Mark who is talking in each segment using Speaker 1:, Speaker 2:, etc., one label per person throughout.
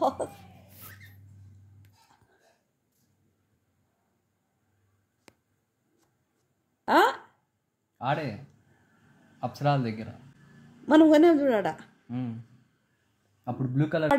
Speaker 1: ఆ?
Speaker 2: ఆడే అప్సరాల దగ్గర
Speaker 1: మనం కొనేం చూడాడా
Speaker 2: ఉమ్. అప్పుడు బ్లూ కలర్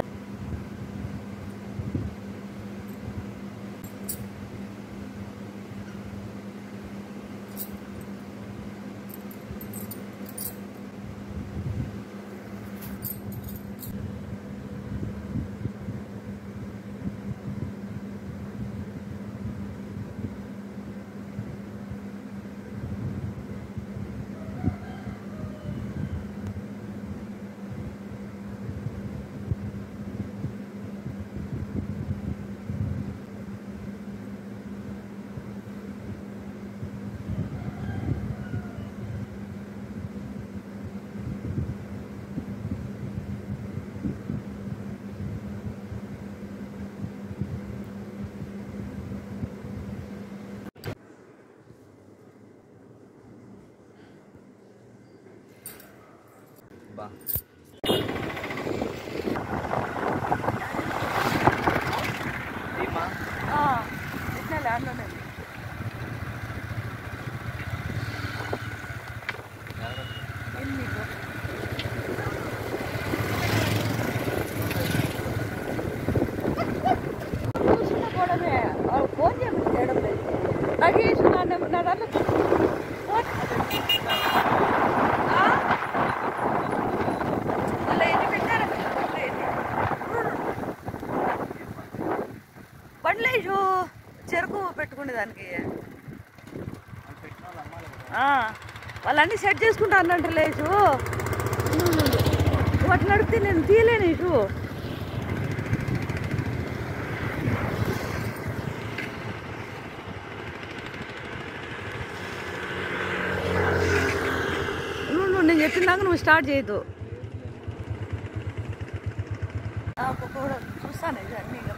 Speaker 2: బా
Speaker 1: ఇట్లా ల్యాండ్లోనే ఫోన్ చేయడం లేదు లగేజ్ నా నెం- నా దాంట్లో ఫోన్ ఆ? అలా ఎన్ని పెట్టారా మీరు? బండ్లు ఎన్ని? బండ్లేజు చెరుకు పెట్టుకునే దానికి ఆ, వాళ్ళన్నీ సెట్ చేసుకుంటా అన్నట్టు లేచు వాటి నడిపితే నేను తీయలేను ఇటు నువ్వు నువ్వు నేను చెప్పినాక నువ్వు స్టార్ట్ చేయొద్దు చూస్తాను ఇది అన్నీ